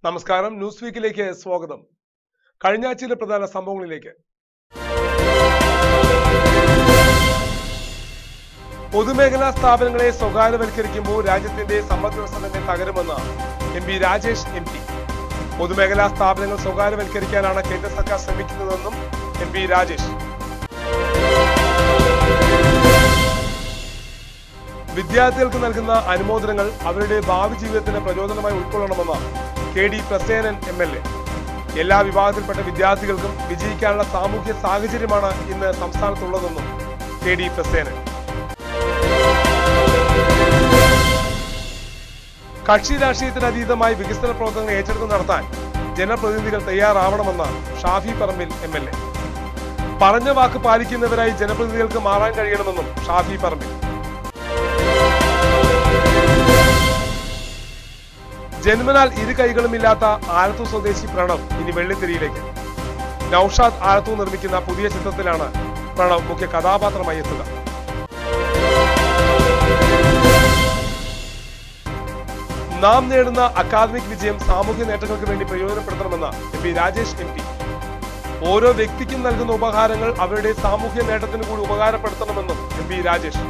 നമസ്കാരം ന്യൂസ് വീക്കിലേക്ക് സ്വാഗതം കഴിഞ്ഞ ആഴ്ചയിലെ പ്രധാന സംഭവങ്ങളിലേക്ക് പൊതുമേഖലാ സ്ഥാപനങ്ങളെ സ്വകാര്യവൽക്കരിക്കുമ്പോൾ രാജ്യത്തിന്റെ സമ്പദ് വ്യവസ്ഥ തന്നെ തകരുമെന്ന് M P Rajesh M P പൊതുമേഖലാ സ്ഥാപനങ്ങൾ സ്വകാര്യവൽക്കരിക്കാനാണ് കേന്ദ്ര സർക്കാർ ശ്രമിക്കുന്നതെന്നും എം പി രാജേഷ് വിദ്യാർത്ഥികൾക്ക് നൽകുന്ന അനുമോദനങ്ങൾ അവരുടെ ഭാവി ജീവിതത്തിന് പ്രചോദനമായി ഉൾക്കൊള്ളണമെന്ന് K D Prasenan M L A എല്ലാ വിഭാഗത്തിൽപ്പെട്ട വിദ്യാർത്ഥികൾക്കും വിജയിക്കാനുള്ള സാമൂഹ്യ സാഹചര്യമാണ് ഇന്ന് സംസ്ഥാനത്തുള്ളതെന്നും കെ ഡി പ്രസേനൻ കക്ഷി രാഷ്ട്രീയത്തിന് അതീതമായി വികസന പ്രവർത്തനങ്ങൾ ഏറ്റെടുത്ത് നടത്താൻ ജനപ്രതിനിധികൾ തയ്യാറാവണമെന്ന് Shafi Parambil M L A പറഞ്ഞ വാക്ക് പാലിക്കുന്നവരായി ജനപ്രതിനിധികൾക്ക് മാറാൻ കഴിയണമെന്നും ഷാഫി പറമ്പിൽ ജന്മനാൽ ഇരു കൈകളുമില്ലാത്ത ആലത്തൂർ സ്വദേശി പ്രണവ് ഇനി വെള്ളിത്തിരിയിലേക്ക് നൌഷാദ് ആലത്തൂർ നിർമ്മിക്കുന്ന പുതിയ ചിത്രത്തിലാണ് പ്രണവ് മുഖ്യ കഥാപാത്രമായി എത്തുക നാം നേടുന്ന അക്കാദമിക് വിജയം സാമൂഹ്യ നേട്ടങ്ങൾക്ക് വേണ്ടി പ്രയോജനപ്പെടുത്തണമെന്ന് M P Rajesh M P ഓരോ വ്യക്തിക്കും നൽകുന്ന ഉപഹാരങ്ങൾ അവരുടെ സാമൂഹ്യ നേട്ടത്തിന് കൂടി ഉപകാരപ്പെടുത്തണമെന്നും M P Rajesh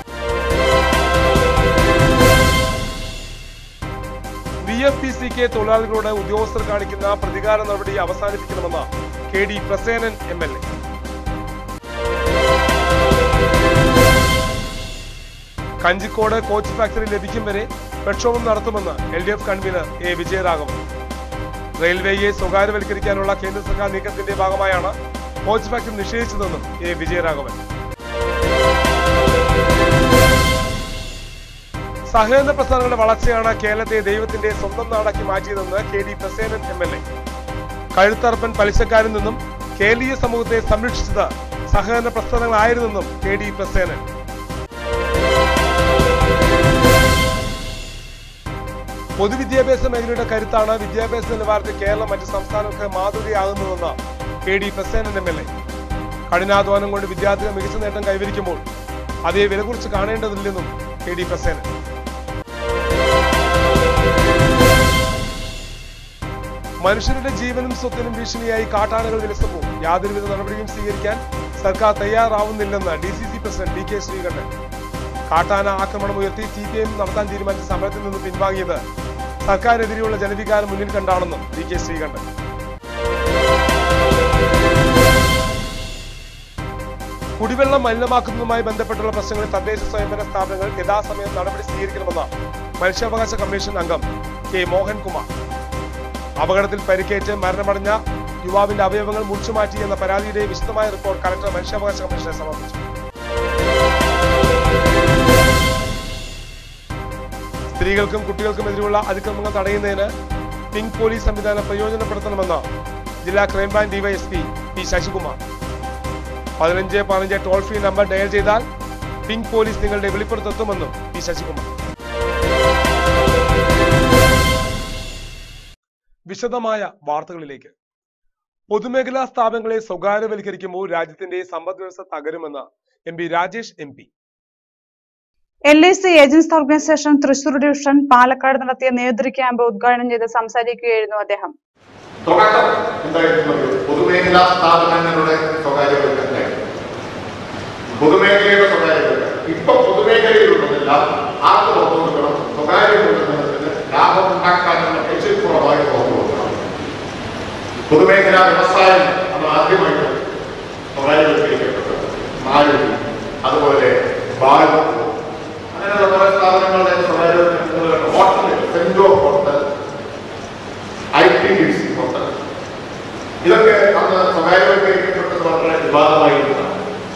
V F P C K തൊഴിലാളികളോട് ഉദ്യോഗസ്ഥർ കാണിക്കുന്ന പ്രതികാര നടപടി അവസാനിപ്പിക്കണമെന്ന് K D Prasenan M L A Kanjikode coach factory ലഭിക്കും വരെ പ്രക്ഷോഭം നടത്തുമെന്ന് L D F convener A Vijayaraghavan റെയിൽവേയെ സ്വകാര്യവൽക്കരിക്കാനുള്ള കേന്ദ്ര സർക്കാർ നീക്കത്തിന്റെ ഭാഗമായാണ് കോച്ച് ഫാക്ടറി നിഷേധിച്ചതെന്നും എ വിജയരാഘവൻ സഹകരണ പ്രസ്ഥാനങ്ങളുടെ വളർച്ചയാണ് കേരളത്തെ ദൈവത്തിന്റെ സ്വന്തം നാടാക്കി മാറ്റിയതെന്ന് K D Prasenan M L A കഴുത്തറപ്പൻ പലിശക്കാരിൽ നിന്നും കേരളീയ സമൂഹത്തെ സംരക്ഷിച്ചത് സഹകരണ പ്രസ്ഥാനങ്ങളായിരുന്നെന്നും കെ ഡി പ്രസേനൻ പൊതുവിദ്യാഭ്യാസ മേഖലയുടെ കരുത്താണ് വിദ്യാഭ്യാസ നിലവാരത്തിൽ കേരളം മറ്റ് സംസ്ഥാനങ്ങൾക്ക് മാതൃകയാകുന്നതെന്ന് K D Prasenan M L A കഠിനാധ്വാനം കൊണ്ട് വിദ്യാർത്ഥികൾ മികച്ച നേട്ടം കൈവരിക്കുമ്പോൾ അതേ വില കുറിച്ച് കാണേണ്ടതില്ലെന്നും കെ ഡി പ്രസേനൻ മനുഷ്യരുടെ ജീവനും സ്വത്തിനും ഭീഷണിയായി കാട്ടാനകൾ വിലസുമ്പോൾ യാതൊരുവിധ നടപടിയും സ്വീകരിക്കാൻ സർക്കാർ തയ്യാറാവുന്നില്ലെന്ന് D C C president D K Sreekandan കാട്ടാന ആക്രമണം ഉയർത്തി സി പി എം നടത്താൻ തീരുമാനിച്ച സമരത്തിൽ നിന്ന് പിൻവാങ്ങിയത് സർക്കാരിനെതിരെയുള്ള ജനവികാരം മുന്നിൽ കണ്ടാണെന്നും ഡി കെ ശ്രീകണ്ഠൻ കുടിവെള്ളം മലിനമാക്കുന്നതുമായി ബന്ധപ്പെട്ടുള്ള പ്രശ്നങ്ങളിൽ തദ്ദേശ സ്വയംഭരണ സ്ഥാപനങ്ങൾ യഥാസമയം നടപടി സ്വീകരിക്കണമെന്ന് മനുഷ്യാവകാശ കമ്മീഷൻ അംഗം കെ മോഹൻകുമാർ അപകടത്തിൽ പരിക്കേറ്റ് മരണമടഞ്ഞ യുവാവിന്റെ അവയവങ്ങൾ മുറിച്ചുമാറ്റി എന്ന പരാതിയുടെ വിശദമായ റിപ്പോർട്ട് കലക്ടർ മനുഷ്യാവകാശ കമ്മീഷനെ സമർപ്പിച്ചു സ്ത്രീകൾക്കും കുട്ടികൾക്കും എതിരെയുള്ള അതിക്രമങ്ങൾ തടയുന്നതിന് പിങ്ക് പോലീസ് സംവിധാനം പ്രയോജനപ്പെടുത്തണമെന്ന് ജില്ലാ ക്രൈംബ്രാഞ്ച് ഡിവൈഎസ്പി പി ശശികുമാർ പതിനഞ്ച് പതിനഞ്ച് ടോൾ ഫ്രീ നമ്പർ ഡയൽ ചെയ്താൽ പിങ്ക് പോലീസ് നിങ്ങളുടെ വെളിപ്പെടുത്തെത്തുമെന്നും പി ശശികുമാർ വിശദമായ വാർത്തകളിലേക്ക് പൊതുമേഖലാ സ്ഥാപനങ്ങളെ സ്വകാര്യവൽക്കരിക്കുമ്പോൾ രാജ്യത്തിന്റെ സമ്പദ് വ്യവസ്ഥ തകരുമെന്ന് M P Rajesh M P L I C agents organisation Thrissur division Palakkad നടത്തിയ നേതൃ ക്യാമ്പ് ഉദ്ഘാടനം ചെയ്ത് സംസാരിക്കുകയായിരുന്നു അദ്ദേഹം തുടക്കം എന്തായിരുന്നത് പൊതുമേഖലാ സ്ഥാപനങ്ങളുടെ സ്വകാര്യവൽക്കരണമായിരുന്നു പൊതുമേഖലയുടെ സ്വകാര്യവൽക്കരണം ഇപ്പൊ പൊതുമേഖലയിലുള്ളതെല്ലാം ആർക്ക് പുറത്തു കൊടുക്കണം സ്വകാര്യവൽക്കരണത്തിന് ലാഭം ഉണ്ടാക്കാനുള്ള എക്സിറ്റ് കുറവായി പുറത്തു കൊടുക്കണം പൊതുമേഖലാ വ്യവസായം അത് ആദ്യമായിട്ട് സ്വകാര്യവൽക്കരിക്കപ്പെട്ടത് മാരുതി അതുപോലെ ബാലു അങ്ങനെയുള്ള കുറെ സ്ഥാപനങ്ങളുടെ സ്വകാര്യവൽക്കരണം hotel Centaur hotel I T D C hotel ഇതൊക്കെ അന്ന് സ്വകാര്യവൽക്കരിക്കപ്പെട്ടത് വളരെ വിവാദമായിരുന്നതാണ്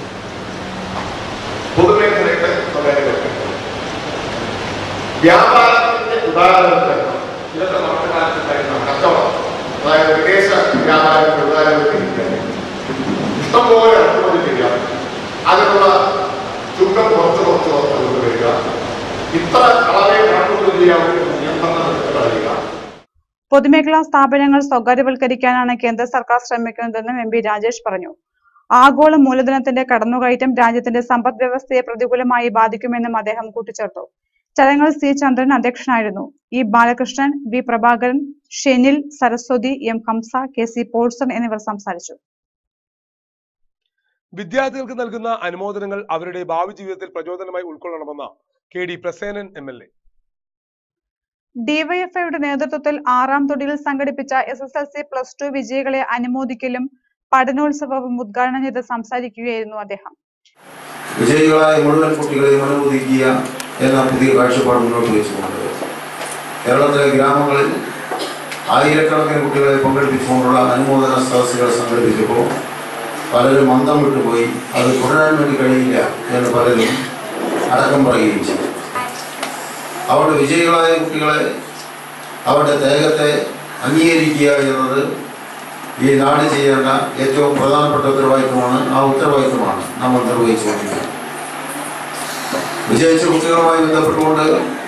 പൊതുമേഖലയുടെ സ്വകാര്യവൽക്കരണം വ്യാപാരത്തിന്റെ ഉദാഹരണത്തിന് ഇതൊക്കെ നമ്മുടെ കാലത്തുണ്ടായിരുന്ന കച്ചവടം അതായത് വിദേശ വ്യാപാരത്തിന്റെ ഉദാഹരണത്തിരിക്കാൻ ഇഷ്ടംപോലെ ഇറക്കുമതി ചെയ്യാം അതിനുള്ള ചുങ്കം കുറച്ച് കുറച്ച് കൊണ്ടുവരിക ഇത്ര അളവേ ഇറക്കുമതി ചെയ്യാവുന്ന നിയന്ത്രണം എടുത്ത് കളയുക പൊതുമേഖലാ സ്ഥാപനങ്ങൾ സ്വകാര്യവൽക്കരിക്കാനാണ് കേന്ദ്ര സർക്കാർ ശ്രമിക്കുന്നതെന്നും എം പി രാജേഷ് പറഞ്ഞു ആഗോള മൂലധനത്തിന്റെ കടന്നുകയറ്റം രാജ്യത്തിന്റെ സമ്പദ് വ്യവസ്ഥയെ പ്രതികൂലമായി ബാധിക്കുമെന്നും അദ്ദേഹം കൂട്ടിച്ചേർത്തു ചടങ്ങിൽ സി ചന്ദ്രൻ അധ്യക്ഷനായിരുന്നു E Balakrishnan V Prabhakaran Shenil Saraswathi M Hamsa K C Paulson എന്നിവർ സംസാരിച്ചു വിദ്യാർത്ഥികൾക്ക് നൽകുന്ന അനുമോദനങ്ങൾ അവരുടെ ഭാവി ജീവിതത്തിൽ പ്രചോദനമായി ഉൾക്കൊള്ളണമെന്ന K D Prasenan M L A ഡിവൈഎഫ്ഐയുടെ നേതൃത്വത്തിൽ ആറാം തൊടിയിൽ സംഘടിപ്പിച്ച S S L C plus two വിജയികളെ അനുമോദിക്കലും പഠനോത്സവവും ഉദ്ഘാടനം ചെയ്ത് സംസാരിക്കുകയായിരുന്നു അദ്ദേഹം വിജയികളായ മുഴുവൻ കുട്ടികളെയും അനുമോദിക്കുക എന്ന പുതിയ കാഴ്ചപ്പാട് മുന്നോട്ട് വെച്ചുകൊണ്ട് കേരളത്തിലെ ഗ്രാമങ്ങളിൽ ആയിരക്കണക്കിന് കുട്ടികളെ പങ്കെടുപ്പിച്ചുകൊണ്ടുള്ള അനുമോദന സദസ്സുകൾ സംഘടിപ്പിച്ചപ്പോൾ പലരും മന്ദം വിട്ടുപോയി അത് തുടരാൻ വേണ്ടി കഴിയില്ല എന്ന് പലരും അടക്കം പറയുകയും ചെയ്തു അവരുടെ വിജയികളായ കുട്ടികളെ അവരുടെ ദേഹത്തെ അംഗീകരിക്കുക എന്നത് ഈ നാട് ചെയ്യേണ്ട ഏറ്റവും പ്രധാനപ്പെട്ട ഉത്തരവാദിത്വമാണ് ആ ഉത്തരവാദിത്വമാണ് നമ്മൾ നിർവഹിച്ചുകൊണ്ടിരിക്കുന്നത് വിജയിച്ച കുട്ടികളുമായി ബന്ധപ്പെട്ടുകൊണ്ട്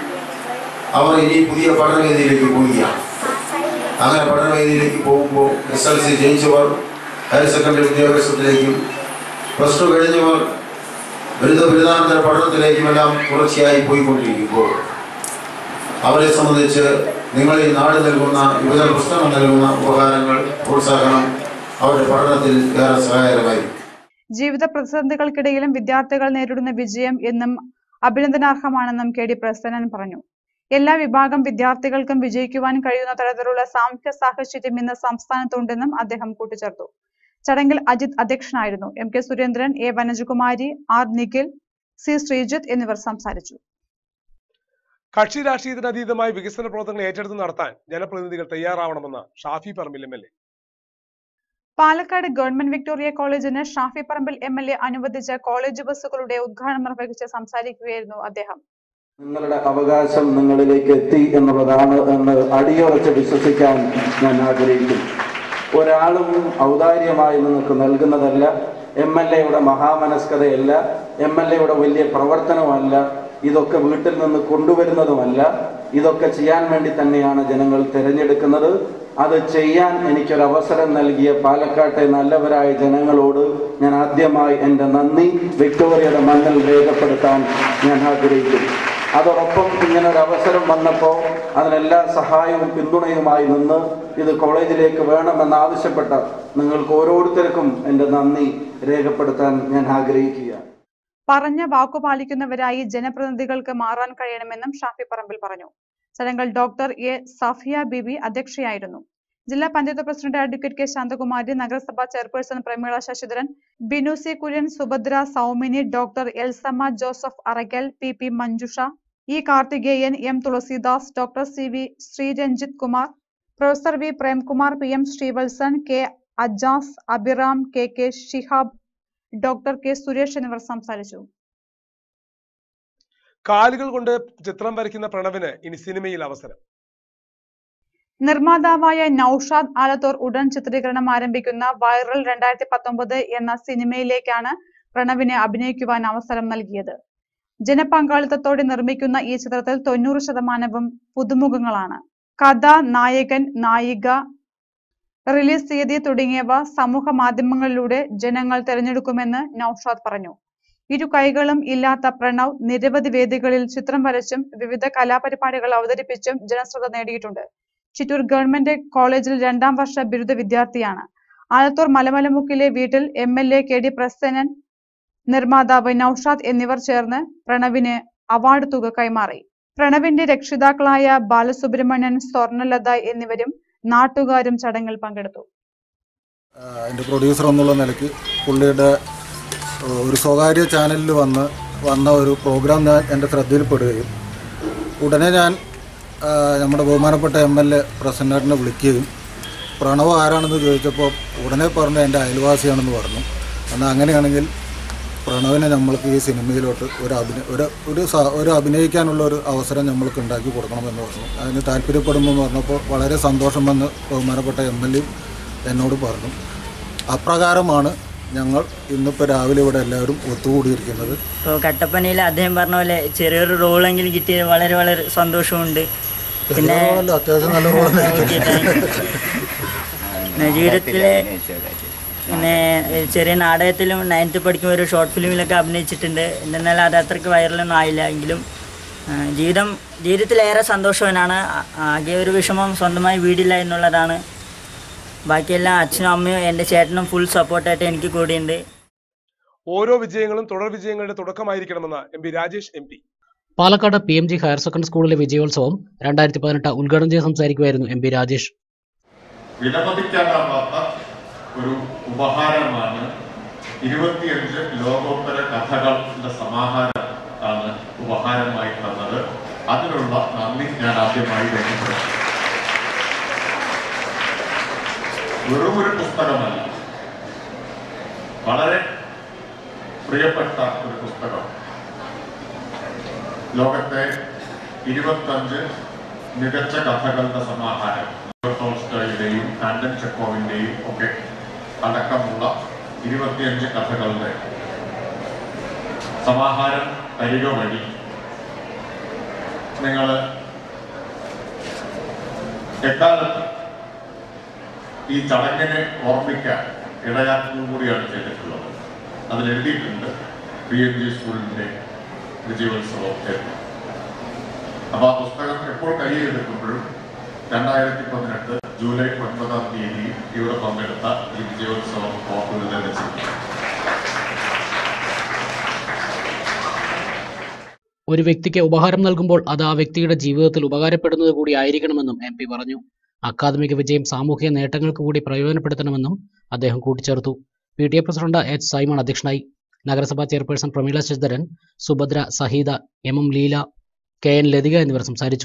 അവർ ഇനി പുതിയ പഠനവേദിയിലേക്ക് പോവുകയാണ് അങ്ങനെ പഠനവേദിയിലേക്ക് പോകുമ്പോൾ എസ് എൽ സി ജയിച്ചവർ ഹയർ സെക്കൻഡറി വിദ്യാഭ്യാസത്തിലേക്കും പ്ലസ് ടു കഴിഞ്ഞവർ ബിരുദ ബിരുദാനന്തര പഠനത്തിലേക്കുമെല്ലാം തുടർച്ചയായി പോയിക്കൊണ്ടിരിക്കുമ്പോൾ അവരെ സംബന്ധിച്ച് നിങ്ങൾ ഈ നാട് നൽകുന്ന യുവജന പുസ്തകം നൽകുന്ന ഉപകാരങ്ങൾ പ്രോത്സാഹനം അവരുടെ പഠനത്തിൽ ഏറെ സഹായകരമായിരിക്കും ജീവിത പ്രതിസന്ധികൾക്കിടയിലും വിദ്യാർത്ഥികൾ നേരിടുന്ന വിജയം എന്നും അഭിനന്ദനാർഹമാണെന്നും കെ ഡി പ്രസന്നൻ പറഞ്ഞു എല്ലാ വിഭാഗം വിദ്യാർത്ഥികൾക്കും വിജയിക്കുവാൻ കഴിയുന്ന തരത്തിലുള്ള സാമൂഹ്യ സാഹചര്യം ഇന്ന് സംസ്ഥാനത്തുണ്ടെന്നും അദ്ദേഹം കൂട്ടിച്ചേർത്തു ചടങ്ങിൽ അജിത് അധ്യക്ഷനായിരുന്നു M K Surendran A Vanajakumari R Nikhil C Sreejith എന്നിവർ സംസാരിച്ചു കക്ഷി രാഷ്ട്രീയത്തിന് അതീതമായി വികസന പ്രവർത്തനങ്ങൾ ഏറ്റെടുത്ത് നടത്താൻ ജനപ്രതിനിധികൾ തയ്യാറാവണമെന്ന് Shafi Parambil M L A Palakkad government Victoria കോളേജിന് Shafi Parambil M L A അനുവദിച്ച കോളേജ് ബസ്സുകളുടെ ഉദ്ഘാടനം നിർവഹിച്ച് സംസാരിക്കുകയായിരുന്നു അദ്ദേഹം നിങ്ങളുടെ അവകാശം നിങ്ങളിലേക്ക് എത്തി എന്നുള്ളതാണ് എന്ന് അടിയുറച്ച് വിശ്വസിക്കാൻ ഞാൻ ആഗ്രഹിക്കുന്നു ഒരാളും ഔദാര്യമായി നിങ്ങൾക്ക് നൽകുന്നതല്ല എം എൽ എയുടെ മഹാമനസ്കതയല്ല എം എൽ എയുടെ വലിയ പ്രവർത്തനമല്ല ഇതൊക്കെ വീട്ടിൽ നിന്ന് കൊണ്ടുവരുന്നതുമല്ല ഇതൊക്കെ ചെയ്യാൻ വേണ്ടി തന്നെയാണ് ജനങ്ങൾ തിരഞ്ഞെടുക്കുന്നത് അത് ചെയ്യാൻ എനിക്കൊരു അവസരം നൽകിയ പാലക്കാട്ടെ നല്ലവരായ ജനങ്ങളോട് ഞാൻ ആദ്യമായി എൻ്റെ നന്ദി വിക്ടോറിയയുടെ മണ്ണിൽ രേഖപ്പെടുത്താൻ ഞാൻ ആഗ്രഹിക്കുന്നു അതോടൊപ്പം ഇങ്ങനെ ഒരു അവസരം വന്നപ്പോൾ അതിനെല്ലാ സഹായവും പിന്തുണയുമായി നിന്ന് ഇത് കോളേജിലേക്ക് വേണമെന്ന് ആവശ്യപ്പെട്ട നിങ്ങൾക്ക് ഓരോരുത്തർക്കും എൻ്റെ നന്ദി രേഖപ്പെടുത്താൻ ഞാൻ ആഗ്രഹിക്കുകയാണ് പറഞ്ഞ വാക്കു പാലിക്കുന്നവരായി ജനപ്രതിനിധികൾക്ക് മാറാൻ കഴിയണമെന്നും ഷാഫി പറമ്പിൽ പറഞ്ഞു ചടങ്ങിൽ ഡോക്ടർ എ സഫിയ ബിബി അധ്യക്ഷയായിരുന്നു ജില്ലാ panchayat president advocate K Santhakumari നഗരസഭാ chairperson Prameela Sasidharan Binu C Kurian Subhadra Soumini doctor Elsamma Joseph Arakkal P P Manjusha E Karthikeyan M Thulasidas doctor C V Sreeranjith Kumar professor V Premkumar P M Sreevalsan K Ajas Abhiram K K Shihab doctor K Suresh എന്നിവർ സംസാരിച്ചു കാലുകൾ കൊണ്ട് ചിത്രം വരയ്ക്കുന്ന പ്രണവിന് ഇനി സിനിമയിൽ അവസരം നിർമ്മാതാവായ നൌഷാദ് ആലത്തൂർ ഉടൻ ചിത്രീകരണം ആരംഭിക്കുന്ന വൈറൽ രണ്ടായിരത്തി പത്തൊമ്പത് എന്ന സിനിമയിലേക്കാണ് പ്രണവിന് അഭിനയിക്കുവാൻ അവസരം നൽകിയത് ജനപങ്കാളിത്തത്തോടെ നിർമ്മിക്കുന്ന ഈ ചിത്രത്തിൽ തൊണ്ണൂറ് ശതമാനവും പുതുമുഖങ്ങളാണ് കഥ നായകൻ നായിക റിലീസ് തീയതി തുടങ്ങിയവ സമൂഹ മാധ്യമങ്ങളിലൂടെ ജനങ്ങൾ തിരഞ്ഞെടുക്കുമെന്ന് നൌഷാദ് പറഞ്ഞു ഇരു കൈകളും ഇല്ലാത്ത പ്രണവ് നിരവധി വേദികളിൽ ചിത്രം വരച്ചും വിവിധ കലാപരിപാടികൾ അവതരിപ്പിച്ചും ജനശ്രദ്ധ നേടിയിട്ടുണ്ട് ചിറ്റൂർ ഗവൺമെന്റ് കോളേജിൽ രണ്ടാം വർഷ ബിരുദ വിദ്യാർത്ഥിയാണ് ആലത്തൂർ മലമലമുക്കിലെ വീട്ടിൽ M L A K D Prasannan നിർമ്മാതാവ് നൌഷാദ് എന്നിവർ ചേർന്ന് പ്രണവിന് അവാർഡ് തുക കൈമാറി പ്രണവിന്റെ രക്ഷിതാക്കളായ ബാലസുബ്രഹ്മണ്യൻ സ്വർണലത എന്നിവരും നാട്ടുകാരും ചടങ്ങിൽ പങ്കെടുത്തു എൻ്റെ പ്രൊഡ്യൂസർ എന്നുള്ള നിലയ്ക്ക് പുള്ളിയുടെ ഏഹ്, ഒരു സ്വകാര്യ ചാനലിൽ വന്ന് വന്ന ഒരു പ്രോഗ്രാം ഞാൻ എൻ്റെ ശ്രദ്ധയിൽപ്പെടുകയും ഉടനെ ഞാൻ ആഹ്, നമ്മുടെ ബഹുമാനപ്പെട്ട എം എൽ എ പ്രസന്നേട്ടനെ വിളിക്കുകയും പ്രണവ് ആരാണെന്ന് ചോദിച്ചപ്പോൾ ഉടനെ പറഞ്ഞു എൻ്റെ അയൽവാസിയാണെന്ന് പറഞ്ഞു എന്നാൽ അങ്ങനെയാണെങ്കിൽ പ്രണവിനെ നമ്മൾക്ക് ഈ സിനിമയിലോട്ട് ഒരു അഭിനയ ഒരു ഒരു സ- ഒരു അഭിനയിക്കാനുള്ള ഒരു അവസരം നമ്മൾക്ക് ഉണ്ടാക്കി കൊടുക്കണമെന്ന് പറഞ്ഞു അതിന് താല്പര്യപ്പെടുന്നു എന്ന് പറഞ്ഞപ്പോൾ വളരെ സന്തോഷം വന്ന് ബഹുമാനപ്പെട്ട എം എൽ എയും എന്നോട് പറഞ്ഞു അപ്രകാരമാണ് ഞങ്ങൾ ഇന്നിപ്പോൾ രാവിലെ ഇവിടെ എല്ലാവരും ഒത്തുകൂടിയിരിക്കുന്നത് ഇപ്പോൾ കട്ടപ്പനയിൽ അദ്ദേഹം പറഞ്ഞ പോലെ ചെറിയൊരു റോളെങ്കിലും കിട്ടിയത് വളരെ വളരെ സന്തോഷമുണ്ട് പിന്നെ റോളല്ല, അത്യാവശ്യം നല്ല റോൾ ഓക്കേ, താങ്ക് യു. പിന്നെ ജീവിതത്തിലെ പിന്നെ ചെറിയ നാടകത്തിലും നയൻത്ത് പഠിക്കുമ്പോൾ ഒരു ഷോർട്ട് ഫിലിമിലൊക്കെ അഭിനയിച്ചിട്ടുണ്ട് എന്നാൽ അത് അത്രയ്ക്ക് വൈറലൊന്നും ആയില്ല എങ്കിലും ആ, ജീവിതം ജീവിതത്തിലേറെ സന്തോഷവാനാണ് ആ- ആകെ ഒരു വിഷമം സ്വന്തമായി വീടില്ല എന്നുള്ളതാണ് ബാക്കിയെല്ലാം അച്ഛനും അമ്മയും എൻ്റെ ചേട്ടനും ഫുൾ സപ്പോർട്ടായിട്ട് എനിക്ക് കൂടിയുണ്ട് ഓരോ വിജയങ്ങളും തുടർ വിജയങ്ങളുടെ തുടക്കമായിരിക്കണമെന്ന് M P Rajesh M P Palakkad P M G higher secondary സ്കൂളിലെ വിജയോത്സവം രണ്ടായിരത്തി പതിനെട്ട് ഉദ്ഘാടനം ചെയ്ത് സംസാരിക്കുമായിരുന്നു എം പി രാജേഷ് വിലമതിക്കാനാവാത്ത ഒരു ഉപഹാരമാണ് ഇരുപത്തിയഞ്ച് ലോകോത്തര കഥകളുടെ സമാഹാരം ആണ് ഉപഹാരമായി തന്നത് അതിനുള്ള നന്ദി ഞാൻ ആദ്യമായി രേഖപ്പെടുത്തുന്നു വെറും ഒരു പുസ്തകമല്ല വളരെ പ്രിയപ്പെട്ട ഒരു പുസ്തകം ലോകത്തെ ഇരുപത്തഞ്ച് മികച്ച കഥകളുടെ സമാഹാരം ടോൾസ്റ്റോയുടെയും ആൻഡൻ ചെക്കോവിന്റെയും ഒക്കെ അടക്കമുള്ള ഇരുപത്തിയഞ്ച് കഥകളുടെ സമാഹാരം തരിക വഴി നിങ്ങൾ എക്കാലത്ത് ഈ ചടങ്ങിനെ ഓർമ്മിക്കാൻ ഇടയാക്കുക കൂടിയാണ് ചെയ്തിട്ടുള്ളത് അതിൽ എഴുതിയിട്ടുണ്ട് പി എം ജി സ്കൂളിന്റെ വിജയോത്സവം എന്ന് അപ്പൊ ആ പുസ്തകം എപ്പോൾ കയ്യിലെടുക്കുമ്പോഴും രണ്ടായിരത്തി പതിനെട്ട് ജൂലൈ ഒൻപതാം തീയതി ഇവിടെ പങ്കെടുത്ത ഈ വിജയോത്സവം ഓർക്കുക തന്നെ ചെയ്യും ഒരു വ്യക്തിക്ക് ഉപഹാരം നൽകുമ്പോൾ അത് ആ വ്യക്തിയുടെ ജീവിതത്തിൽ ഉപകാരപ്പെടുന്നത് കൂടി ആയിരിക്കണമെന്നും എം പി പറഞ്ഞു അക്കാദമിക വിജയം സാമൂഹിക നേട്ടങ്ങൾക്ക് കൂടി പ്രയോജനപ്പെടുത്തണമെന്നും അദ്ദേഹം കൂട്ടിച്ചേർത്തു P T A president H Simon അധ്യക്ഷനായി നഗരസഭാ chairperson Prameela Sasidharan Subhadra Saheeda M M Leela K N Lathika എന്നിവർ സംസാരിച്ചു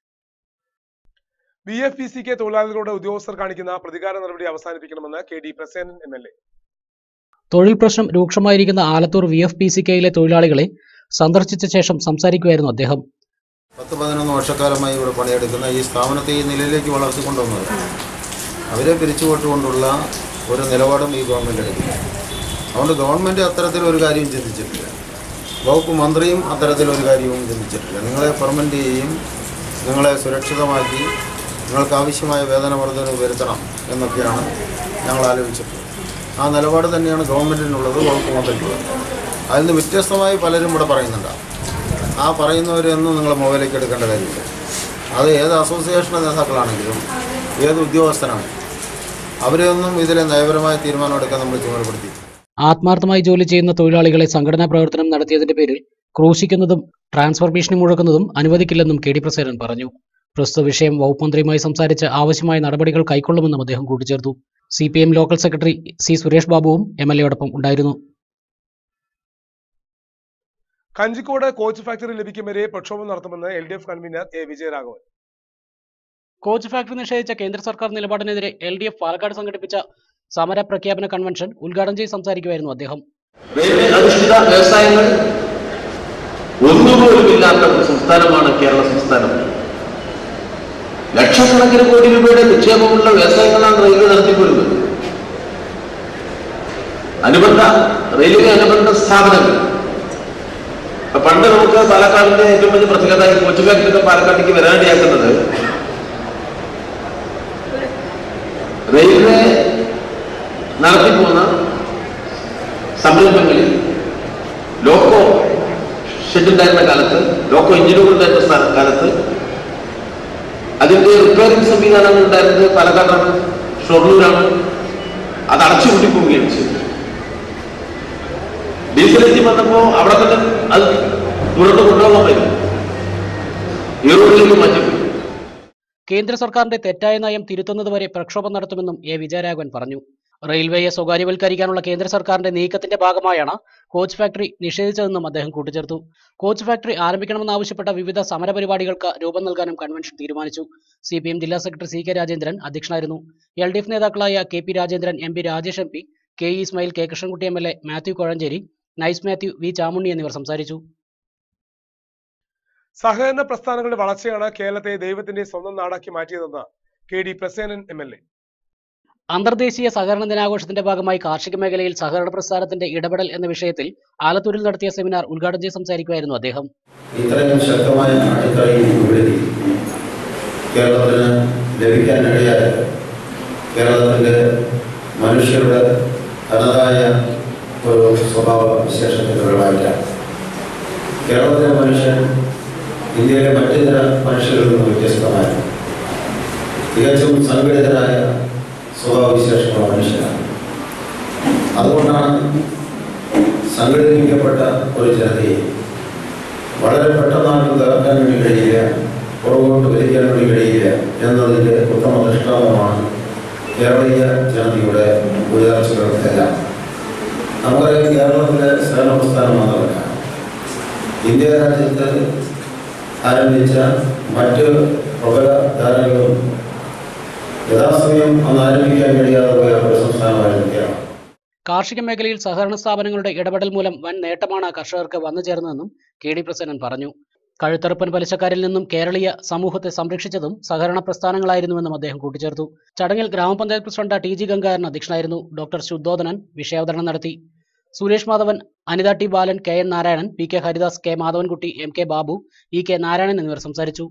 B F P C K തൊഴിലാളികളുടെ ഉദ്യോഗസ്ഥർ കാണിക്കുന്ന പ്രതികാര നടപടി അവസാനിപ്പിക്കണമെന്ന് K D Prasenan M L A തൊഴിൽ പ്രശ്നം രൂക്ഷമായിരിക്കുന്ന Alathur V F P C കെയിലെ തൊഴിലാളികളെ സന്ദർശിച്ച ശേഷം സംസാരിക്കുകയായിരുന്നു അദ്ദേഹം പത്ത് പതിനൊന്ന് വർഷക്കാലമായി ഇവിടെ പണിയെടുക്കുന്ന ഈ സ്ഥാപനത്തെ ഈ നിലയിലേക്ക് വളർത്തിക്കൊണ്ടുവന്നത് അവരെ പിരിച്ചുവിട്ടുകൊണ്ടുള്ള ഒരു നിലപാടും ഈ ഗവൺമെൻറ് എടുക്കില്ല അതുകൊണ്ട് ഗവൺമെൻറ് അത്തരത്തിലൊരു കാര്യം ചിന്തിച്ചിട്ടില്ല വകുപ്പ് മന്ത്രിയും അത്തരത്തിലൊരു കാര്യവും ചിന്തിച്ചിട്ടില്ല നിങ്ങളെ പെർമനൻ്റ് ചെയ്യുകയും നിങ്ങളെ സുരക്ഷിതമാക്കി നിങ്ങൾക്ക് ആവശ്യമായ വേതന വർധന വരുത്തണം എന്നൊക്കെയാണ് ഞങ്ങൾ ആലോചിച്ചിട്ടുള്ളത് ആ നിലപാട് തന്നെയാണ് ഗവൺമെൻറ്റിനുള്ളത് വകുപ്പ് മന്ത്രിക്കുള്ളത് അതിൽ നിന്ന് വ്യത്യസ്തമായി പലരും ഇവിടെ പറയുന്നുണ്ടാവും ആ പറയുന്നവരെയൊന്നും നിങ്ങൾ മൊബൈലിലേക്ക് എടുക്കേണ്ട കാര്യമില്ല അത് ഏത് അസോസിയേഷൻ്റെ നേതാക്കളാണെങ്കിലും ഏത് ഉദ്യോഗസ്ഥനാണെങ്കിലും അവരെയൊന്നും ഇതിലെ നയപരമായ തീരുമാനം എടുക്കാൻ നമ്മൾ ചുമതലപ്പെടുത്തിയിട്ടില്ല ആത്മാർത്ഥമായി ജോലി ചെയ്യുന്ന തൊഴിലാളികളെ സംഘടനാ പ്രവർത്തനം നടത്തിയതിന്റെ പേരിൽ ക്രൂശിക്കുന്നതും ട്രാൻസ്ഫർ ഭീഷണി മുഴക്കുന്നതും അനുവദിക്കില്ലെന്നും കെ ഡി പ്രസേനൻ പറഞ്ഞു പ്രസ്തുത വിഷയം വകുപ്പ് മന്ത്രിയുമായി സംസാരിച്ച് ആവശ്യമായ നടപടികൾ കൈക്കൊള്ളുമെന്നും അദ്ദേഹം കൂട്ടിച്ചേർത്തു C P M local secretary C Suresh ബാബുവും എം എൽ എയോടൊപ്പം ഉണ്ടായിരുന്നു കഞ്ചിക്കോട് കോച്ച് ഫാക്ടറി ലഭിക്കും വരെ പ്രക്ഷോഭം നടത്തുമെന്ന് L D F convener A Vijayaraghavan coach factory നിഷേധിച്ച കേന്ദ്ര സർക്കാർ നിലപാടിനെതിരെ എൽ ഡി എഫ് പാലക്കാട് സംഘടിപ്പിച്ച സമര പ്രഖ്യാപന കൺവെൻഷൻ ഉദ്ഘാടനം ചെയ്ത് സംസാരിക്കുമായിരുന്നു അദ്ദേഹം റെയിൽവേ അധിഷ്ഠിത വ്യവസായങ്ങൾ ഒന്നുപോലുമില്ലാത്ത ഒരു സംസ്ഥാനമാണ് കേരള സംസ്ഥാനം ലക്ഷക്കണക്കിന് കോടി രൂപയുടെ നിക്ഷേപമുള്ള വ്യവസായങ്ങളാണ് റെയിൽവേ നടത്തിപ്പോരുന്നത് അനുബന്ധ റെയിൽവേ അനുബന്ധ സ്ഥാപനങ്ങൾ ഇപ്പൊ പണ്ട് നമുക്ക് പാലക്കാടിന്റെ ഏറ്റവും വലിയ പ്രത്യേകത ഈ കൊച്ചു ഫാക്ടറിയൊക്കെ പാലക്കാട്ടേക്ക് വരാനിടയാക്കുന്നത് റെയിൽവേ നടത്തിപ്പോകുന്ന സംരംഭങ്ങളിൽ ലോക്കോ ഷെഡ് ഉണ്ടായിരുന്ന കാലത്ത് ലോക്കോ എഞ്ചിനുകൾ ഉണ്ടായിരുന്ന സ്ഥാന- കാലത്ത് അതിന്റെ റിപ്പയറിംഗ് സംവിധാനങ്ങൾ ഉണ്ടായിരുന്നത് പാലക്കാടാണ് ഷൊർണൂരാണ് അത് അടച്ചുപൂട്ടി പോവുകയാണ് ചെയ്തത് ഡീസൽ എഞ്ചിൻ വന്നപ്പോൾ അവിടെ തന്നെ അത് തുടർന്ന് കൊണ്ടുപോകാൻ പറ്റും ഈറോഡിലേക്ക് മാറ്റിപ്പോയി കേന്ദ്ര സർക്കാരിന്റെ തെറ്റായ നയം തിരുത്തുന്നതുവരെ പ്രക്ഷോഭം നടത്തുമെന്നും എ വിജയരാഘവൻ പറഞ്ഞു റെയിൽവേയെ സ്വകാര്യവൽക്കരിക്കാനുള്ള കേന്ദ്ര സർക്കാരിന്റെ നീക്കത്തിന്റെ ഭാഗമായാണ് കോച്ച് ഫാക്ടറി നിഷേധിച്ചതെന്നും അദ്ദേഹം കൂട്ടിച്ചേർത്തു കോച്ച് ഫാക്ടറി ആരംഭിക്കണമെന്നാവശ്യപ്പെട്ട വിവിധ സമരപരിപാടികൾക്ക് രൂപം നൽകാനും കൺവെൻഷൻ തീരുമാനിച്ചു സി പി എം ജില്ലാ സെക്രട്ടറി സി കെ രാജേന്ദ്രൻ അധ്യക്ഷനായിരുന്നു എൽ ഡി എഫ് നേതാക്കളായ K P Rajendran M P Rajesh M P K E Ismail K Krishnankutty M L A Mathew Kozhencherry നൈസ് മാത്യു വി ചാമുണ്ണി എന്നിവർ സംസാരിച്ചു സഹകരണ പ്രസ്ഥാനങ്ങളുടെ വളർച്ചയാണ് കേരളത്തെ ദൈവത്തിന്റെ സ്വന്തം നാടാക്കി മാറ്റിയതെന്ന് K D Prasenan M L A അന്തർദേശീയ സഹകരണ ദിനാഘോഷത്തിന്റെ ഭാഗമായി കാർഷിക മേഖലയിൽ സഹകരണ പ്രസ്ഥാനത്തിന്റെ ഇടപെടൽ എന്ന വിഷയത്തിൽ ആലത്തൂരിൽ നടത്തിയ സെമിനാർ ഉദ്ഘാടനം ചെയ്ത് സംസാരിക്കുകയായിരുന്നു അദ്ദേഹം ഇത്രയും ശക്തമായ അടിത്തറയും വിടുതി കേരളത്തിന് ലഭിക്കാനിടയായ കേരളത്തിൻ്റെ മനുഷ്യരുടെ തനതായ ഒരു സ്വഭാവ വിശേഷത്തിലുള്ളതായിട്ടാണ് കേരളത്തിലെ മനുഷ്യൻ ഇന്ത്യയിലെ മറ്റിതര മനുഷ്യരിൽ നിന്ന് വ്യത്യസ്തമായിരുന്നു തികച്ചും സംഘടിതരായ സ്വഭാവവിശേഷമുള്ള മനുഷ്യരാണ് അതുകൊണ്ടാണ് സംഘടിപ്പിക്കപ്പെട്ട ഒരു ജനതയെ വളരെ പെട്ടെന്നാണ് തകർക്കാൻ വേണ്ടി കഴിയില്ല പുറകോട്ട് വലിക്കാൻ വേണ്ടി കഴിയില്ല എന്നതിൻ്റെ ഉത്തമ ദൃഷ്ടാന്തമാണ് കേരളീയ ജനതയുടെ ഉയർച്ചകളെല്ലാം നമുക്കറിയാം കേരളത്തിലെ സേവന പ്രസ്ഥാനം മാത്രമല്ല ഇന്ത്യ രാജ്യത്ത് ആരംഭിച്ച മറ്റ് പ്രബല ധാരകളും യഥാസമയം അന്ന് ആരംഭിക്കാൻ കഴിയാതെ പോയ ഒരു സംസ്ഥാനമായിരുന്നു കേരളം കാർഷിക മേഖലയിൽ സഹകരണ സ്ഥാപനങ്ങളുടെ ഇടപെടൽ മൂലം വൻ നേട്ടമാണ് കർഷകർക്ക് വന്നു ചേർന്നതെന്നും കെ ഡി പ്രസന്നൻ പറഞ്ഞു കഴുത്തറുപ്പൻ പലിശക്കാരിൽ നിന്നും കേരളീയ സമൂഹത്തെ സംരക്ഷിച്ചതും സഹകരണ പ്രസ്ഥാനങ്ങളായിരുന്നുവെന്നും അദ്ദേഹം കൂട്ടിച്ചേർത്തു ചടങ്ങിൽ ഗ്രാമപഞ്ചായത്ത് പ്രസിഡന്റ് ടി ജി ഗംഗാരൻ അധ്യക്ഷനായിരുന്നു ഡോക്ടർ ശുദ്ധോദനൻ വിഷയാവതരണം നടത്തി Suresh Madhavan Anitha T Balan K N Narayanan P K Haridas K Madhavankutty M K Babu E K Narayanan എന്നിവർ സംസാരിച്ചു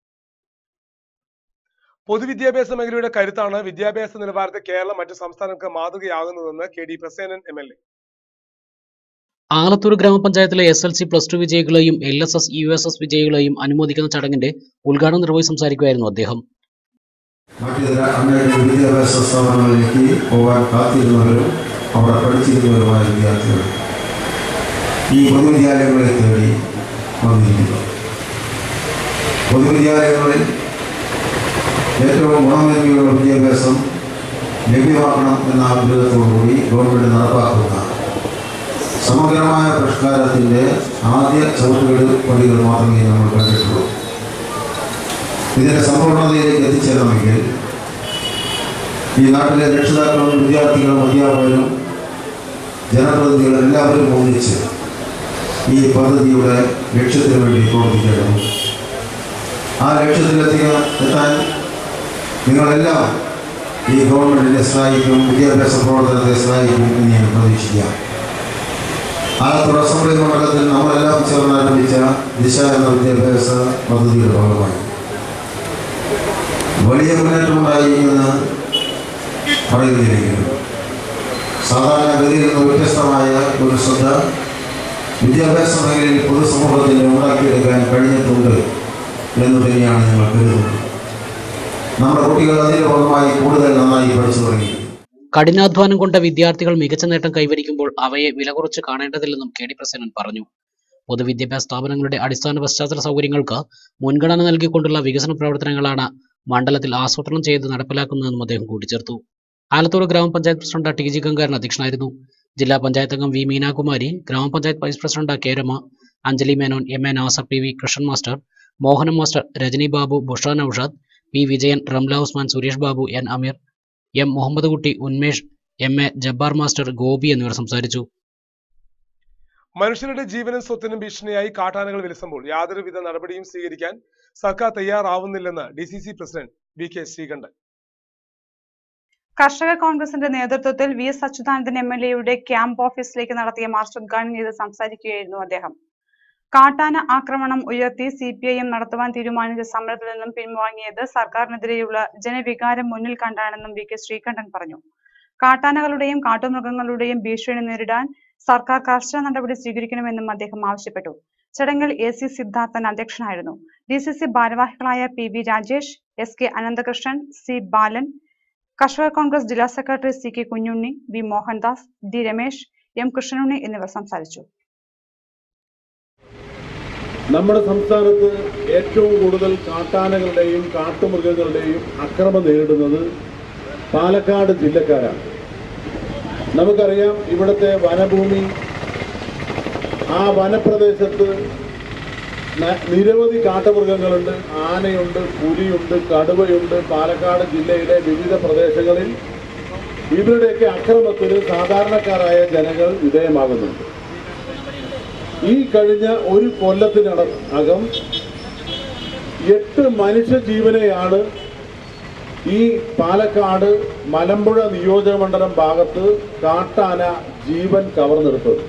പൊതുവിദ്യാഭ്യാസ മേഖലയുടെ കരുത്താണ് വിദ്യാഭ്യാസ നിലവാരത്തിൽ കേരളം മറ്റു സംസ്ഥാനങ്ങൾക്ക് മാതൃകയാകുന്നതെന്ന് K D Prasenan M L A Alathur ഗ്രാമപഞ്ചായത്തിലെ S L C plus two വിജയികളെയും L S S U S S വിജയികളെയും അനുമോദിക്കുന്ന ചടങ്ങിന്റെ ഉദ്ഘാടനം നിർവഹിച്ച് സംസാരിക്കുകയായിരുന്നു അദ്ദേഹം മറ്റിതര അനേക വിദ്യാഭ്യാസ സ്ഥാപനങ്ങളിലേക്ക് പോകാൻ കാത്തിരുന്നവരും അവിടെ പഠിച്ചിരുന്നവരുമായ വിദ്യാർത്ഥികൾ ഈ പൊതുവിദ്യാലയങ്ങളെ തേടി വന്നിരിക്കുന്നു പൊതുവിദ്യാലയങ്ങളിൽ ഏറ്റവും ഗുണമേന്മയുള്ള വിദ്യാഭ്യാസം ലഭ്യമാക്കണം എന്ന ആഗ്രഹത്തോടുകൂടി ഗവൺമെൻറ് നടപ്പാക്കുന്ന സമഗ്രമായ പരിഷ്കാരത്തിൻ്റെ ആദ്യ ചവിട്ടുകൾ പടികൾ മാത്രമേ നമ്മൾ കണ്ടിട്ടുള്ളൂ ഇതിന്റെ സമ്പൂർണ്ണതയിലേക്ക് എത്തിച്ചേരണമെങ്കിൽ ഈ നാട്ടിലെ രക്ഷിതാക്കളും വിദ്യാർത്ഥികളും അധ്യാപകരും ജനപ്രതിനിധികളും എല്ലാവരും ഒന്നിച്ച് ഈ പദ്ധതിയുടെ ലക്ഷ്യത്തിന് വേണ്ടി പ്രവർത്തിക്കണം ആ ലക്ഷ്യത്തിലെത്തിയ എത്താൻ നിങ്ങളെല്ലാം ഈ ഗവൺമെൻറ്റിനെ സഹായിക്കും വിദ്യാഭ്യാസ പ്രവർത്തനത്തെ സഹായിക്കും എന്ന് ഞാൻ പ്രതീക്ഷിക്കാം ആലത്തൂർ അസംബ്ലി മണ്ഡലത്തിൽ നമ്മളെല്ലാം ചേർന്ന് ആരംഭിച്ച ദിശ എന്ന വിദ്യാഭ്യാസ പദ്ധതിയുടെ ഭാഗമായി വലിയ മുന്നേറ്റമുണ്ടായി എന്ന് പറയുന്നില്ലെങ്കിലും സാധാരണഗതിയിൽ നിന്ന് വ്യത്യസ്തമായ ഒരു ശ്രദ്ധ വിദ്യാഭ്യാസ മേഖലയിൽ പൊതുസമൂഹത്തിന് ഉണ്ടാക്കിയെടുക്കാൻ കഴിഞ്ഞിട്ടുണ്ട് എന്ന് തന്നെയാണ് ഞങ്ങൾ കരുതുന്നത് നമ്മുടെ കുട്ടികൾ അതിൻ്റെ ഭാഗമായി കൂടുതൽ നന്നായി പഠിച്ചു തുടങ്ങി കഠിനാധ്വാനം കൊണ്ട് വിദ്യാർത്ഥികൾ മികച്ച നേട്ടം കൈവരിക്കുമ്പോൾ അവയെ വില കുറച്ച് കാണേണ്ടതില്ലെന്നും കെ ഡി പ്രസേനൻ പറഞ്ഞു പൊതുവിദ്യാഭ്യാസ സ്ഥാപനങ്ങളുടെ അടിസ്ഥാന പശ്ചാത്തല സൗകര്യങ്ങൾക്ക് മുൻഗണന നൽകിക്കൊണ്ടുള്ള വികസന പ്രവർത്തനങ്ങളാണ് മണ്ഡലത്തിൽ ആസൂത്രണം ചെയ്ത് നടപ്പിലാക്കുന്നതെന്നും അദ്ദേഹം കൂട്ടിച്ചേർത്തു ആലത്തൂർ ഗ്രാമപഞ്ചായത്ത് പ്രസിഡന്റ് ടി ജി ഗംഗാരൻ അധ്യക്ഷനായിരുന്നു ജില്ലാ പഞ്ചായത്ത് അംഗം വി മീനാകുമാരി ഗ്രാമപഞ്ചായത്ത് vice president K Rama Anjali Menon M A Nasar P V Krishnan master Mohanan master Rajani Babu Busha Naushad P Vijayan Ramla Usman Suresh Babu N Ameer M Muhammad Kutty Unmesh M A Jabbar master Gopi എന്നിവർ സംസാരിച്ചു മനുഷ്യരുടെ ജീവനും സ്വത്തിനും ഭീഷണിയായി കാട്ടാനകൾ വിലസുമ്പോൾ യാതൊരുവിധ നടപടിയും സ്വീകരിക്കാൻ സർക്കാർ തയ്യാറാവുന്നില്ലെന്ന് D C C president V K Sreekandan കർഷക കോൺഗ്രസിന്റെ നേതൃത്വത്തിൽ V S Achuthanandan M L എയുടെ ക്യാമ്പ് ഓഫീസിലേക്ക് നടത്തിയ മാർച്ച് ഉദ്ഘാടനം ചെയ്ത് സംസാരിക്കുകയായിരുന്നു അദ്ദേഹം കാട്ടാന ആക്രമണം ഉയർത്തി സി പി ഐ എം നടത്തുവാൻ തീരുമാനിച്ച സമരത്തിൽ നിന്നും പിൻവാങ്ങിയത് സർക്കാരിനെതിരെയുള്ള ജനവികാരം മുന്നിൽ കണ്ടാണെന്നും വി കെ ശ്രീകണ്ഠൻ പറഞ്ഞു കാട്ടാനകളുടെയും കാട്ടുമൃഗങ്ങളുടെയും ഭീഷണി നേരിടാൻ സർക്കാർ കർശന നടപടി സ്വീകരിക്കണമെന്നും അദ്ദേഹം ആവശ്യപ്പെട്ടു ചടങ്ങിൽ എ സി സിദ്ധാർത്ഥൻ അധ്യക്ഷനായിരുന്നു ഡി സി സി ഭാരവാഹികളായ P V Rajesh S K Ananthakrishnan C Balan കർഷക കോൺഗ്രസ് ജില്ലാ secretary C K Kunhunni V Mohandas D Ramesh M Krishnanunni എന്നിവർ സംസാരിച്ചു നമ്മുടെ സംസ്ഥാനത്ത് ഏറ്റവും കൂടുതൽ കാട്ടാനകളുടെയും കാട്ടുമൃഗങ്ങളുടെയും അക്രമം നേരിടുന്നത് പാലക്കാട് ജില്ലക്കാരാണ് നമുക്കറിയാം ഇവിടുത്തെ വനഭൂമി ആ വനപ്രദേശത്ത് ന- നിരവധി കാട്ടുമൃഗങ്ങളുണ്ട് ആനയുണ്ട് പുലിയുണ്ട് കടുവയുണ്ട് പാലക്കാട് ജില്ലയിലെ വിവിധ പ്രദേശങ്ങളിൽ ഇവരുടെയൊക്കെ അക്രമത്തിന് സാധാരണക്കാരായ ജനങ്ങൾ വിധേയമാകുന്നുണ്ട് ഈ കഴിഞ്ഞ ഒരു കൊല്ലത്തിനട അകം എട്ട് മനുഷ്യജീവനെയാണ് ഈ പാലക്കാട് മലമ്പുഴ നിയോജകമണ്ഡലം ഭാഗത്ത് കാട്ടാന ജീവൻ കവർന്നെടുത്തത്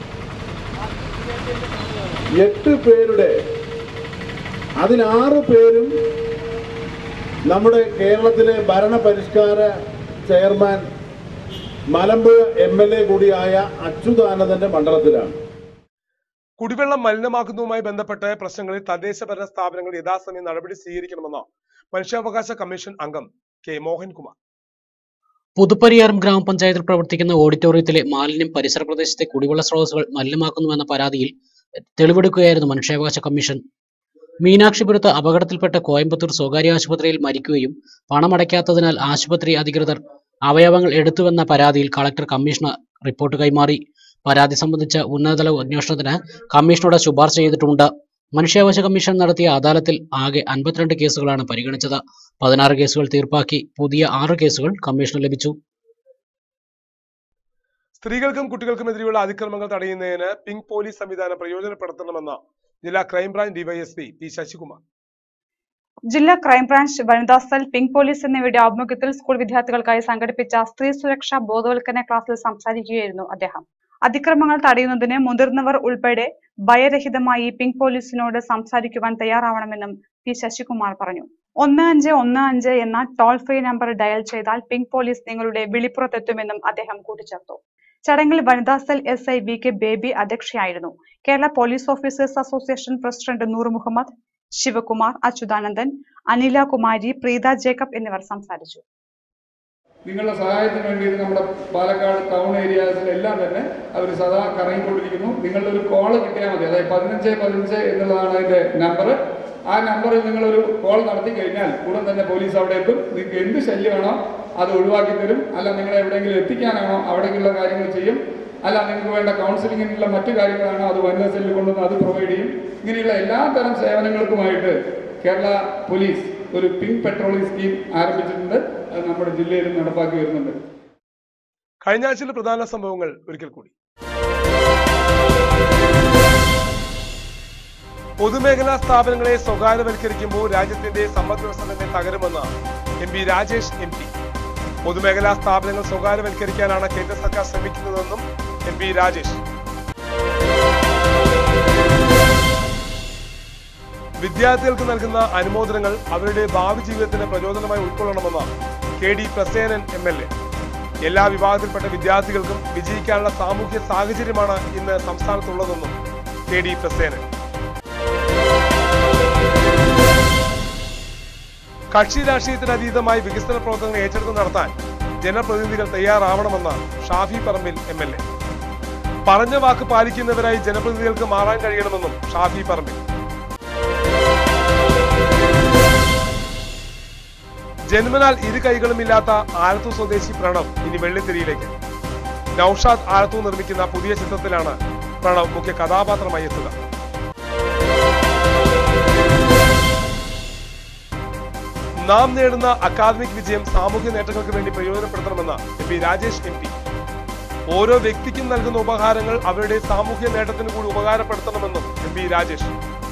എട്ട് പേരുടെ അതിലാറ് പേരും നമ്മുടെ കേരളത്തിലെ ഭരണപരിഷ്കാര chairman Malampuzha M L A കൂടിയായ അച്യുതാനന്ദന്റെ മണ്ഡലത്തിലാണ് കുടിവെള്ളം മലിനമാക്കുന്നതുമായി ബന്ധപ്പെട്ട് പ്രശ്നങ്ങളിൽ തദ്ദേശഭരണ സ്ഥാപനങ്ങൾ യഥാസമയം നടപടി സ്വീകരിക്കണമെന്ന് മനുഷ്യാവകാശ കമ്മീഷൻ അംഗം കെ മോഹൻകുമാർ പുതുപ്പരിയാരം ഗ്രാമപഞ്ചായത്തിൽ പ്രവർത്തിക്കുന്ന ഓഡിറ്റോറിയത്തിലെ മാലിന്യം പരിസര പ്രദേശത്തെ കുടിവെള്ള സ്രോതസ്സുകൾ മലിനമാക്കുന്നുവെന്ന പരാതിയിൽ തെളിവെടുക്കുകയായിരുന്നു മനുഷ്യാവകാശ കമ്മീഷൻ മീനാക്ഷിപുരത്ത് അപകടത്തിൽപ്പെട്ട കോയമ്പത്തൂർ സ്വകാര്യ ആശുപത്രിയിൽ മരിക്കുകയും പണമടയ്ക്കാത്തതിനാൽ ആശുപത്രി അധികൃതർ അവയവങ്ങൾ എടുത്തുവെന്ന പരാതിയിൽ കളക്ടർ കമ്മീഷന് റിപ്പോർട്ട് കൈമാറി പരാതി സംബന്ധിച്ച ഉന്നതതല അന്വേഷണത്തിന് കമ്മീഷനോട് ശുപാർശ ചെയ്തിട്ടുമുണ്ട് മനുഷ്യാവകാശ കമ്മീഷൻ നടത്തിയ അദാലത്തിൽ ആകെ അൻപത്തിരണ്ട് കേസുകളാണ് പരിഗണിച്ചത് പതിനാറ് കേസുകൾ തീർപ്പാക്കി പുതിയ ആറ് കേസുകൾ കമ്മീഷന് ലഭിച്ചു സ്ത്രീകൾക്കും കുട്ടികൾക്കുമെതിരെയുള്ള അതിക്രമങ്ങൾ തടയുന്നതിന് പിങ്ക് പോലീസ് സംവിധാനം പ്രയോജനപ്പെടുത്തണമെന്ന് ജില്ലാ ക്രൈംബ്രാഞ്ച് ഡിവൈഎസ്പി പി ശശികുമാർ ജില്ലാ ക്രൈംബ്രാഞ്ച് വനിതാ സെൽ പിങ്ക് പോലീസ് എന്നിവയുടെ ആഭിമുഖ്യത്തിൽ സ്കൂൾ വിദ്യാർത്ഥികൾക്കായി സംഘടിപ്പിച്ച സ്ത്രീ സുരക്ഷാ ബോധവൽക്കരണ ക്ലാസ്സിൽ സംസാരിക്കുകയായിരുന്നു അദ്ദേഹം അതിക്രമങ്ങൾ തടയുന്നതിന് മുതിർന്നവർ ഉൾപ്പെടെ ഭയരഹിതമായി പിങ്ക് പോലീസിനോട് സംസാരിക്കുവാൻ തയ്യാറാവണമെന്നും പി ശശികുമാർ പറഞ്ഞു ഒന്ന് അഞ്ച് ഒന്ന് അഞ്ച് എന്ന ടോൾ ഫ്രീ നമ്പർ ഡയൽ ചെയ്താൽ പിങ്ക് പോലീസ് നിങ്ങളുടെ വിളിപ്പുറത്തെത്തുമെന്നും അദ്ദേഹം കൂട്ടിച്ചേർത്തു ചടങ്ങിൽ വനിതാ cell S I V K Baby അധ്യക്ഷയായിരുന്നു Kerala police officers association president Noor Muhammad Sivakumar Achuthanandan Anila Kumari Preetha Jacob എന്നിവർ സംസാരിച്ചു നിങ്ങളുടെ സഹായത്തിന് വേണ്ടിയിട്ട് നമ്മുടെ പാലക്കാട് ടൗൺ ഏരിയാസിലെല്ലാം തന്നെ അവർ സദാ കറങ്ങിക്കൊണ്ടിരിക്കുന്നു നിങ്ങളുടെ ഒരു കോൾ കിട്ടിയാൽ മതി അതായത് പതിനഞ്ച് പതിനഞ്ച് എന്നുള്ളതാണ് അതിൻ്റെ നമ്പർ ആ നമ്പറിൽ നിങ്ങളൊരു കോൾ നടത്തി കഴിഞ്ഞാൽ ഉടൻ തന്നെ പോലീസ് അവിടെ എത്തും നിങ്ങൾക്ക് എന്ത് ശല്യമാണോ അത് ഒഴിവാക്കി തരും അല്ല നിങ്ങളെ എവിടെയെങ്കിലും എത്തിക്കാനാണോ അവിടേക്കുള്ള കാര്യങ്ങൾ ചെയ്യും അല്ല നിങ്ങൾക്ക് വേണ്ട കൗൺസിലിങ്ങിനുള്ള മറ്റു കാര്യങ്ങളാണോ അത് വനിതാ സെല്ലിൽ കൊണ്ടുവന്ന് അത് പ്രൊവൈഡ് ചെയ്യും ഇങ്ങനെയുള്ള എല്ലാ തരം സേവനങ്ങൾക്കുമായിട്ട് കേരള പോലീസ് ഒരു പിങ്ക് പെട്രോളിംഗ് സ്കീം ആരംഭിച്ചിട്ടുണ്ട് അത് നമ്മുടെ ജില്ലയിൽ നടപ്പാക്കി വരുന്നുണ്ട് കഴിഞ്ഞ ആഴ്ചയിലെ പ്രധാന സംഭവങ്ങൾ ഒരിക്കൽ കൂടി പൊതുമേഖലാ സ്ഥാപനങ്ങളെ സ്വകാര്യവൽക്കരിക്കുമ്പോൾ രാജ്യത്തിന്റെ സമ്പദ് വ്യവസ്ഥ തന്നെ തകരുമെന്ന് M P Rajesh M P പൊതുമേഖലാ സ്ഥാപനങ്ങൾ സ്വകാര്യവൽക്കരിക്കാനാണ് കേന്ദ്ര സർക്കാർ ശ്രമിക്കുന്നതെന്നും എം പി രാജേഷ് വിദ്യാർത്ഥികൾക്ക് നൽകുന്ന അനുമോദനങ്ങൾ അവരുടെ ഭാവി ജീവിതത്തിന് പ്രചോദനമായി ഉൾക്കൊള്ളണമെന്ന് K D Prasenan M L A എല്ലാ വിഭാഗത്തിൽപ്പെട്ട വിദ്യാർത്ഥികൾക്കും വിജയിക്കാനുള്ള സാമൂഹ്യ സാഹചര്യമാണ് ഇന്ന് സംസ്ഥാനത്തുള്ളതെന്നും കെ ഡി പ്രസേനൻ കക്ഷി രാഷ്ട്രീയത്തിന് അതീതമായി വികസന പ്രവർത്തനങ്ങൾ ഏറ്റെടുത്ത് നടത്താൻ ജനപ്രതിനിധികൾ തയ്യാറാവണമെന്ന് Shafi Parambil M L A പറഞ്ഞ വാക്ക് പാലിക്കുന്നവരായി ജനപ്രതിനിധികൾക്ക് മാറാൻ കഴിയണമെന്നും ഷാഫി പറമ്പിൽ ജന്മനാൽ ഇരു കൈകളുമില്ലാത്ത ആലത്തൂർ സ്വദേശി പ്രണവ് ഇനി വെള്ളിത്തിരിയിലേക്ക് നൌഷാദ് ആലത്തൂർ നിർമ്മിക്കുന്ന പുതിയ ചിത്രത്തിലാണ് പ്രണവ് മുഖ്യ കഥാപാത്രമായി എത്തുക നാം നേടുന്ന അക്കാദമിക് വിജയം സാമൂഹ്യ നേട്ടങ്ങൾക്ക് വേണ്ടി പ്രയോജനപ്പെടുത്തണമെന്ന് M P Rajesh M P ഓരോ വ്യക്തിക്കും നൽകുന്ന ഉപഹാരങ്ങൾ അവരുടെ സാമൂഹ്യ നേട്ടത്തിന് കൂടി ഉപകാരപ്പെടുത്തണമെന്നും M P Rajesh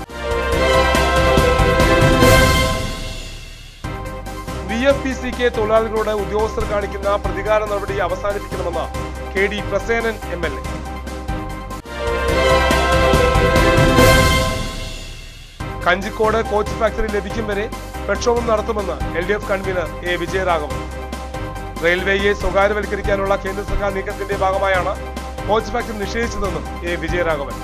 V F P C K തൊഴിലാളികളോട് ഉദ്യോഗസ്ഥർ കാണിക്കുന്ന പ്രതികാര നടപടി അവസാനിപ്പിക്കണമെന്ന് K D Prasenan M L A Kanjikode coach factory ലഭിക്കും വരെ പ്രക്ഷോഭം നടത്തുമെന്ന് L D F convener A Vijayaraghavan റെയിൽവേയെ സ്വകാര്യവൽക്കരിക്കാനുള്ള കേന്ദ്ര സർക്കാർ നീക്കത്തിന്റെ ഭാഗമായാണ് കോച്ച് ഫാക്ടറി നിഷേധിച്ചതെന്നും എ വിജയരാഘവൻ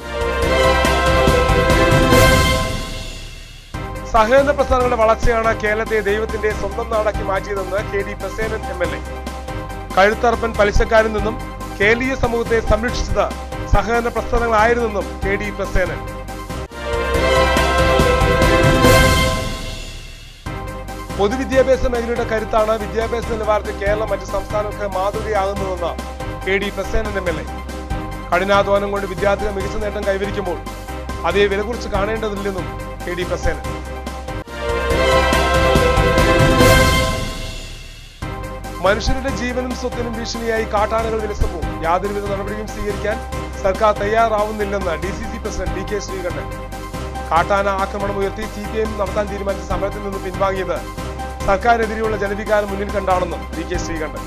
സഹകരണ പ്രസ്ഥാനങ്ങളുടെ വളർച്ചയാണ് കേരളത്തെ ദൈവത്തിന്റെ സ്വന്തം നാടാക്കി മാറ്റിയതെന്ന് K D Prasenan M L A കഴുത്തറപ്പൻ പലിശക്കാരിൽ നിന്നും കേരളീയ സമൂഹത്തെ സംരക്ഷിച്ചത് സഹകരണ പ്രസ്ഥാനങ്ങളായിരുന്നെന്നും കെ ഡി പ്രസേനൻ പൊതുവിദ്യാഭ്യാസ മേഖലയുടെ കരുത്താണ് വിദ്യാഭ്യാസ നിലവാരത്തിൽ കേരളം മറ്റ് സംസ്ഥാനങ്ങൾക്ക് മാതൃകയാകുന്നതെന്ന് K D Prasenan M L A കഠിനാധ്വാനം കൊണ്ട് വിദ്യാർത്ഥികൾ മികച്ച നേട്ടം കൈവരിക്കുമ്പോൾ അതേ വില കുറിച്ച് കാണേണ്ടതില്ലെന്നും കെ ഡി പ്രസേനൻ മനുഷ്യരുടെ ജീവനും സ്വത്തിനും ഭീഷണിയായി കാട്ടാനകൾ വിലസുമ്പോൾ യാതൊരുവിധ നടപടിയും സ്വീകരിക്കാൻ സർക്കാർ തയ്യാറാവുന്നില്ലെന്ന് D C C president D K Sreekandan കാട്ടാന ആക്രമണം ഉയർത്തി സി പി എം നടത്താൻ തീരുമാനിച്ച സമരത്തിൽ നിന്ന് പിൻവാങ്ങിയത് സർക്കാരിനെതിരെയുള്ള ജനവികാരം മുന്നിൽ കണ്ടാണെന്നും ഡി കെ ശ്രീകണ്ഠൻ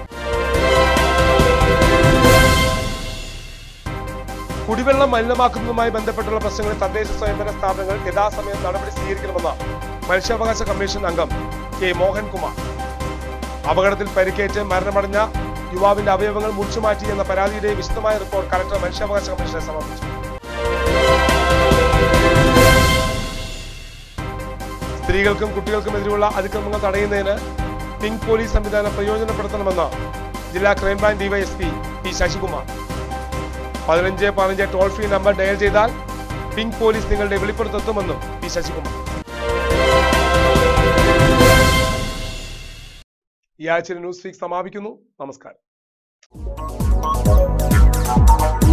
കുടിവെള്ളം മലിനമാക്കുന്നതുമായി ബന്ധപ്പെട്ടുള്ള പ്രശ്നങ്ങളിൽ തദ്ദേശ സ്വയംഭരണ സ്ഥാപനങ്ങൾ യഥാസമയം നടപടി സ്വീകരിക്കണമെന്ന് മനുഷ്യാവകാശ കമ്മീഷൻ അംഗം കെ മോഹൻകുമാർ അപകടത്തിൽ പരിക്കേറ്റ് മരണമടഞ്ഞ യുവാവിന്റെ അവയവങ്ങൾ മുറിച്ചുമാറ്റി എന്ന പരാതിയുടെ വിശദമായ റിപ്പോർട്ട് കലക്ടർ മനുഷ്യാവകാശ കമ്മീഷനെ സമർപ്പിച്ചു സ്ത്രീകൾക്കും കുട്ടികൾക്കും എതിരെയുള്ള അതിക്രമങ്ങൾ തടയുന്നതിന് പിങ്ക് പോലീസ് സംവിധാനം പ്രയോജനപ്പെടുത്തണമെന്ന് ജില്ലാ ക്രൈംബ്രാഞ്ച് ഡിവൈഎസ്പി പി ശശികുമാർ പതിനഞ്ച് പതിനഞ്ച് ടോൾ ഫ്രീ നമ്പർ ഡയൽ ചെയ്താൽ പിങ്ക് പോലീസ് നിങ്ങളുടെ വെളിപ്പെടുത്തെത്തുമെന്നും പി ശശികുമാർ ഈ ആഴ്ചയിലെ ന്യൂസ് വീക്ക് സമാപിക്കുന്നു നമസ്കാരം